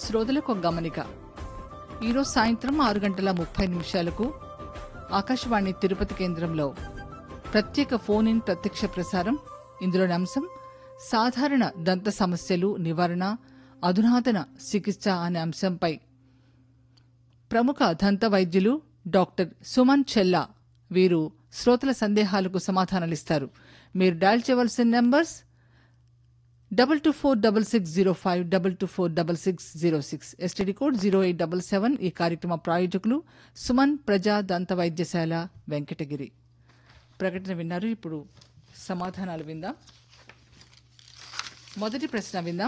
శ్రోతలకు ఒక గమనిక ఈరోజు సాయంత్రం ఆరు గంటల ముప్పై నిమిషాలకు ఆకాశవాణి తిరుపతి కేంద్రంలో ప్రత్యేక ఫోన్ ఇన్ ప్రత్యక్ష ప్రసారం ఇందులోని అంశం సాధారణ దంత సమస్యలు నివారణ అధునాతన చికిత్స అనే అంశంపై ప్రముఖ దంత వైద్యులు డాక్టర్ సుమన్ చెల్లా వీరు శ్రోతల సందేహాలకు సమాధానాలిస్తారు మీరు డయల్ చేయవలసిన numbers double two four double six zero five double two four double six zero six STD code zero eight double seven ఈ కార్యక్రమ ప్రాయోజకులు సుమన్ ప్రజా దంత వైద్యశాల వెంకటగిరి ప్రకటన విన్నారు ఇప్పుడు సమాధానాలు విందాం మొదటి ప్రశ్న విందాం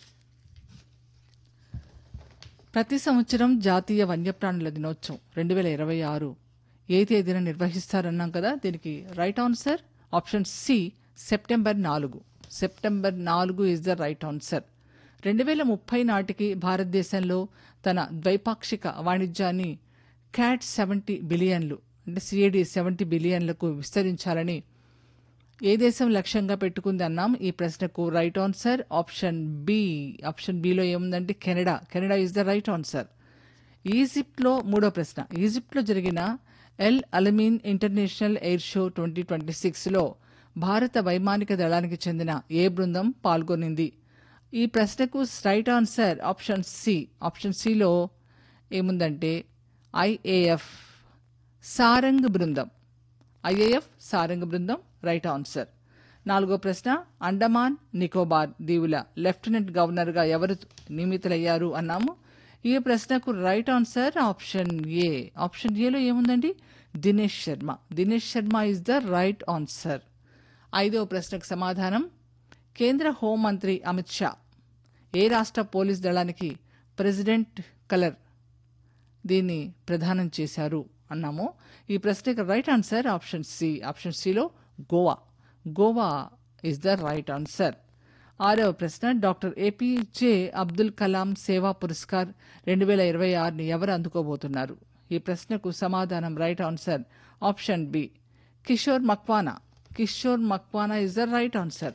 ప్రతి సంవత్సరం జాతీయ వన్యప్రాణుల దినోత్సవం రెండు వేల ఇరవై ఆరు ఏ తేదీన నిర్వహిస్తారన్నాం కదా దీనికి right answer option C September నాలుగు సెప్టెంబర్ నాలుగు ఇస్ ద రైట్ ఆన్సర్ రెండు వేల ముప్పై నాటికి భారతదేశంలో తన ద్వైపాక్షిక వాణిజ్యాన్ని క్యాట్ సెవెంటీ బిలియన్లు అంటే సిఏడి సెవెంటీ బిలియన్లకు విస్తరించాలని ఏ దేశం లక్ష్యంగా పెట్టుకుంది అన్నాం ఈ ప్రశ్నకు right answer option B option బిలో ఏముందంటే Canada Canada is the right answer ఈజిప్ట్లో మూడో ప్రశ్న ఈజిప్ట్లో జరిగిన El Alamein international air show twenty twenty సిక్స్లో భారత వైమానిక దళానికి చెందిన ఏ బృందం పాల్గొనింది ఈ ప్రశ్నకు right answer option C option సిలో ఏముందంటే ఐఏఎఫ్ సారంగ్ బృందం ఐఏఎఫ్ సారంగ్ బృందం రైట్ ఆన్సర్ నాలుగో ప్రశ్న అండమాన్ నికోబార్ దీవుల లెఫ్టినెంట్ గవర్నర్గా ఎవరు నియమితులయ్యారు అన్నాము ఈ ప్రశ్నకు right answer option A option ఏలో ఏముందండి Dinesh Sharma Dinesh Sharma is the right answer ఐదవ ప్రశ్నకు సమాధానం కేంద్ర హోంమంత్రి అమిత్ షా ఏ రాష్ట్ర పోలీస్ దళానికి ప్రెసిడెంట్ కలర్ దీన్ని ప్రదానం చేశారు అన్నాము ఈ ప్రశ్నకు right answer option C option సిలో Goa Goa is the right answer ఆరవ ప్రశ్న డాక్టర్ ఏపీజే అబ్దుల్ కలాం సేవా పురస్కార్ రెండు వేల ఇరవై ఆరుని ఎవరు అందుకోబోతున్నారు ఈ ప్రశ్నకు సమాధానం right answer option B Kishore Makwana Kishore Makwana is the right answer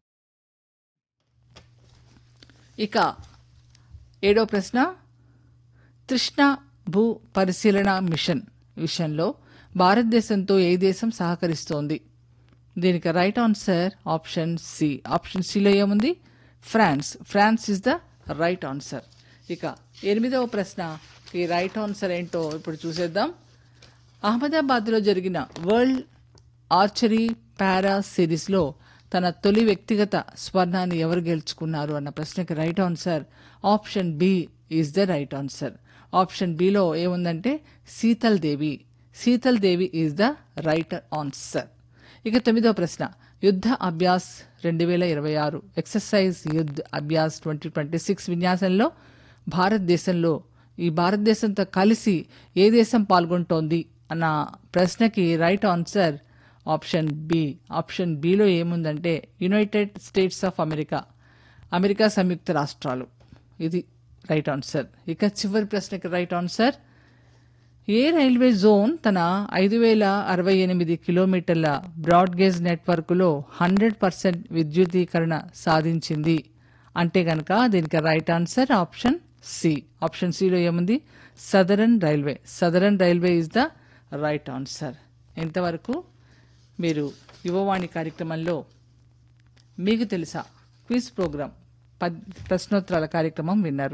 ఇక ఏడో ప్రశ్న తృష్ణ భూ పరిశీలన మిషన్ విషయంలో భారతదేశంతో ఏ దేశం సహకరిస్తోంది దీనికి right answer option C option సిలో ఏముంది France France is the right answer ఇక ఎనిమిదవ ప్రశ్న ఈ రైట్ ఆన్సర్ ఏంటో ఇప్పుడు చూసేద్దాం అహ్మదాబాద్లో జరిగిన వరల్డ్ ఆర్చరీ పారా సిరీస్లో తన తొలి వ్యక్తిగత స్వర్ణాన్ని ఎవరు గెలుచుకున్నారు అన్న ప్రశ్నకి right answer option B is the right answer option బిలో ఏముందంటే Sheetal Devi Sheetal Devi is the right answer ఇక తొమ్మిదో ప్రశ్న యుద్ధ అభ్యాస్ రెండు వేల ఇరవై ఆరు exercise Yudh Abhyas twenty twenty six విన్యాసంలో భారతదేశంలో ఈ భారతదేశంతో కలిసి ఏ దేశం పాల్గొంటోంది అన్న ప్రశ్నకి right answer option B option బిలో ఏముందంటే United States of America America సంయుక్త రాష్ట్రాలు ఇది రైట్ ఆన్సర్ ఇక చివరి ప్రశ్నకి రైట్ ఆన్సర్ ఏ రైల్వే జోన్ తన ఐదు వేల అరవై ఎనిమిది కిలోమీటర్ల బ్రాడ్గేజ్ నెట్వర్క్లో హండ్రెడ్ పర్సెంట్ విద్యుదీకరణ సాధించింది అంటే కనుక దీనికి right answer option C option సిలో ఏముంది southern railway southern railway is the right answer ఇంతవరకు మీరు యువవాణి కార్యక్రమంలో మీకు తెలుసా క్విజ్ ప్రోగ్రాం పద్ ప్రశ్నోత్తరాల కార్యక్రమం విన్నారు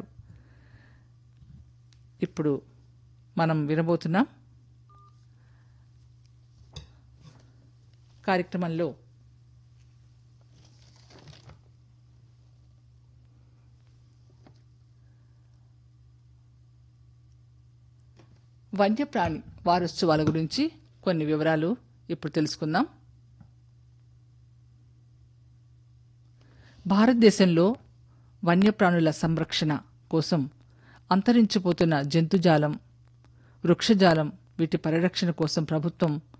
ఇప్పుడు మనం వినబోతున్నాం కార్యక్రమంలో వన్యప్రాణి వారోత్సవాల గురించి కొన్ని వివరాలు ఇప్పుడు తెలుసుకుందాం భారతదేశంలో వన్యప్రాణుల సంరక్షణ కోసం అంతరించిపోతున్న జంతుజాలం వృక్షజాలం వీటి పరిరక్షణ కోసం ప్రభుత్వం